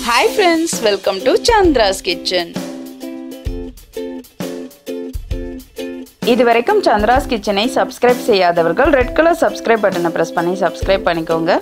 hi friends welcome to Chandra's kitchen இதுவரைக்கும் சந்திராஸ் கிச்சனை subscribe செய்யாதவர்கள் ரெட் கலர் சப்ஸ்கிரைப் பட்டனை ப்ரெஸ் பண்ணி சப்ஸ்கிரைப் பண்ணிக்கோங்க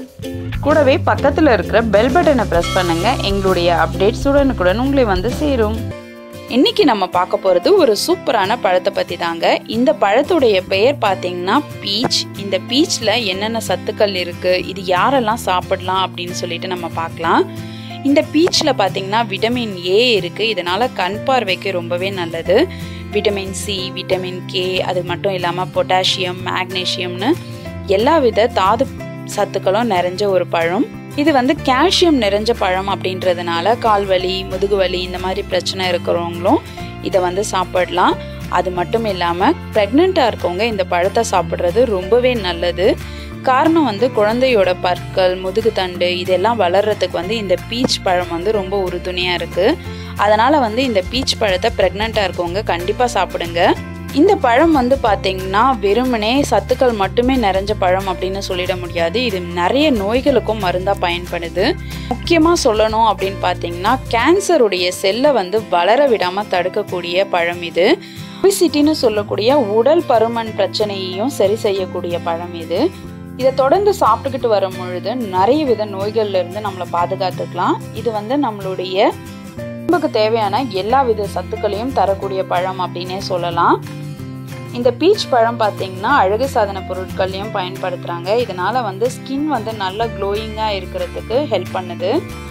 கூடவே பக்கத்தில் இருக்கிற பெல் பட்டனை ப்ரெஸ் பண்ணுங்க எங்களுடைய அப்டேட்ஸ் உடனுக்குடன் உங்களை வந்து சேரும் இன்னைக்கு நம்ம பார்க்க போகிறது ஒரு சூப்பரான பழத்தை பற்றி தாங்க இந்த பழத்துடைய பெயர் பார்த்தீங்கன்னா பீச் இந்த பீச்சில் என்னென்ன சத்துக்கள் இருக்குது இது யாரெல்லாம் சாப்பிடலாம் அப்படின்னு சொல்லிட்டு நம்ம பார்க்கலாம் இந்த பீச்சில் பார்த்தீங்கன்னா விட்டமின் ஏ இருக்குது இதனால் கண் பார்வைக்கு ரொம்பவே நல்லது விட்டமின் சி விட்டமின் கே அது மட்டும் இல்லாமல் பொட்டாசியம் மேக்னீஷியம்னு எல்லா வித தாது சத்துக்களும் நிறைஞ்ச ஒரு பழம் இது வந்து கால்சியம் நிறைஞ்ச பழம் அப்படின்றதுனால கால்வலி முதுகுவலி இந்த மாதிரி பிரச்சனை இருக்கிறவங்களும் இதை வந்து சாப்பிடலாம் அது மட்டும் இல்லாமல் ப்ரெக்னெண்ட்டாக இருக்கவங்க இந்த பழத்தை சாப்பிட்றது ரொம்பவே நல்லது காரணம் வந்து குழந்தையோட பற்கள் முதுகுத்தண்டு இதெல்லாம் வளர்கிறதுக்கு வந்து இந்த பீச் பழம் வந்து ரொம்ப உறுதுணையாக இருக்குது அதனால் வந்து இந்த பீச் பழத்தை ப்ரெக்னெண்ட்டாக இருக்கவங்க கண்டிப்பாக சாப்பிடுங்க இந்த பழம் வந்து பார்த்தீங்கன்னா வெறுமனே சத்துக்கள் மட்டுமே நிறைஞ்ச பழம் அப்படின்னு சொல்லிட முடியாது இது நிறைய நோய்களுக்கும் மருந்தாக பயன்படுது முக்கியமாக சொல்லணும் அப்படின்னு பார்த்தீங்கன்னா கேன்சருடைய செல்லை வந்து வளர விடாமல் தடுக்கக்கூடிய பழம் இது ஒபிசிட்டின்னு சொல்லக்கூடிய உடல் பருமன் பிரச்சனையையும் சரி செய்யக்கூடிய பழம் இது இதை தொடர்ந்து சாப்பிட்டுக்கிட்டு வரும் பொழுது நிறைய வித நோய்கள்ல இருந்து நம்மளை பாதுகாத்துக்கலாம் இது வந்து நம்மளுடைய உடம்புக்கு தேவையான எல்லா வித சத்துக்களையும் தரக்கூடிய பழம் அப்படின்னே சொல்லலாம் இந்த பீச் பழம் பார்த்தீங்கன்னா அழகு சாதன பொருட்கள்லையும் பயன்படுத்துகிறாங்க இதனால வந்து ஸ்கின் வந்து நல்ல க்ளோயிங்காக இருக்கிறதுக்கு ஹெல்ப் பண்ணுது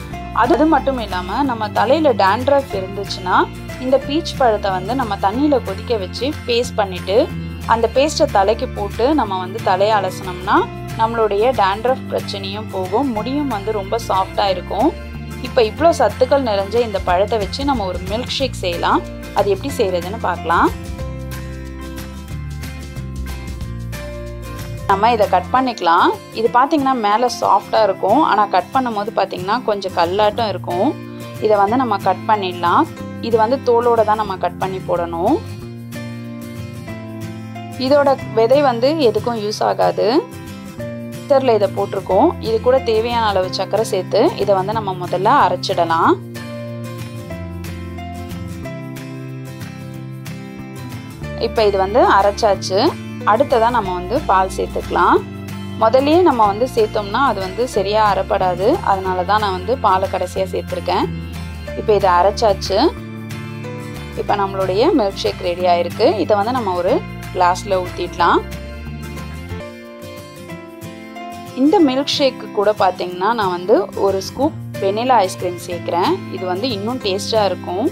அது மட்டும் இல்லாமல் நம்ம தலையில் டேண்ட்ரஃப் இருந்துச்சுன்னா இந்த பீச் பழத்தை வந்து நம்ம தண்ணியில் கொதிக்க வச்சு பேஸ்ட் பண்ணிவிட்டு அந்த பேஸ்ட்டை தலைக்கு போட்டு நம்ம வந்து தலையை அலசினோம்னா நம்மளுடைய டேண்ட்ரஃப் பிரச்சனையும் போகும் முடியும் வந்து ரொம்ப சாஃப்டாக இருக்கும் இப்போ இவ்வளோ சத்துக்கள் நிறைஞ்ச இந்த பழத்தை வச்சு நம்ம ஒரு மில்க் ஷேக் செய்யலாம் அது எப்படி செய்கிறதுன்னு பார்க்கலாம் நம்ம இதை கட் பண்ணிக்கலாம் இது பார்த்தீங்கன்னா மேலே சாஃப்டாக இருக்கும் ஆனால் கட் பண்ணும்போது பார்த்தீங்கன்னா கொஞ்சம் கல்லாட்டம் இருக்கும் இதை வந்து நம்ம கட் பண்ணிடலாம் இது வந்து தோலோட தான் நம்ம கட் பண்ணி போடணும் இதோட விதை வந்து எதுக்கும் யூஸ் ஆகாது மிக்சரில் இதை போட்டிருக்கோம் இது கூட தேவையான அளவு சர்க்கரை சேர்த்து இதை வந்து நம்ம முதல்ல அரைச்சிடலாம் இப்போ இது வந்து அரைச்சாச்சு அடுத்ததாக நம்ம வந்து பால் சேர்த்துக்கலாம் முதல்லயே நம்ம வந்து சேர்த்தோம்னா அது வந்து சரியாக அரைப்படாது அதனால தான் நான் வந்து பாலை கடைசியாக சேர்த்துருக்கேன் இப்போ இதை அரைச்சாச்சு இப்போ நம்மளுடைய மில்க் ஷேக் ரெடி ஆயிருக்கு இதை வந்து நம்ம ஒரு கிளாஸில் ஊற்றிடலாம் இந்த மில்க் ஷேக்கு கூட பார்த்தீங்கன்னா நான் வந்து ஒரு ஸ்கூப் வெனிலா ஐஸ்கிரீம் சேர்க்குறேன் இது வந்து இன்னும் டேஸ்டாக இருக்கும்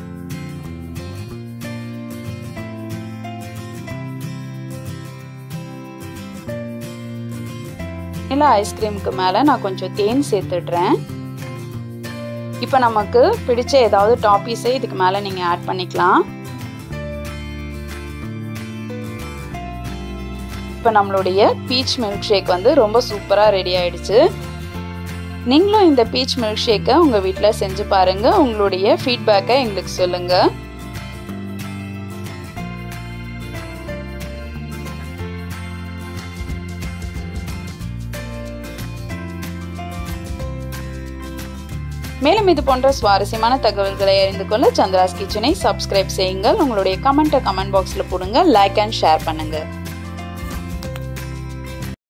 வெனிலா ஐஸ்கிரீமுக்கு மேலே நான் கொஞ்சம் தேன் சேர்த்துடுறேன் இப்போ நமக்கு பிடிச்ச ஏதாவது டாப்பீஸை இதுக்கு மேலே நீங்கள் ஆட் பண்ணிக்கலாம் இப்போ நம்மளுடைய பீச் மில்க் ஷேக் வந்து ரொம்ப சூப்பராக ரெடி ஆயிடுச்சு நீங்களும் இந்த பீச் மில்க் ஷேக்கை உங்கள் வீட்டில் செஞ்சு பாருங்கள் உங்களுடைய ஃபீட்பேக்கை எங்களுக்கு சொல்லுங்கள் மேலும் இது போன்ற சுவாரஸ்யமான தகவல்களை அறிந்து கொள்ள சந்திராஸ் கிச்சனை சப்ஸ்கிரைப் செய்யுங்கள் உங்களுடைய கமெண்ட்டை கமெண்ட் பாக்ஸில் போடுங்க லைக் அண்ட் ஷேர் பண்ணுங்கள்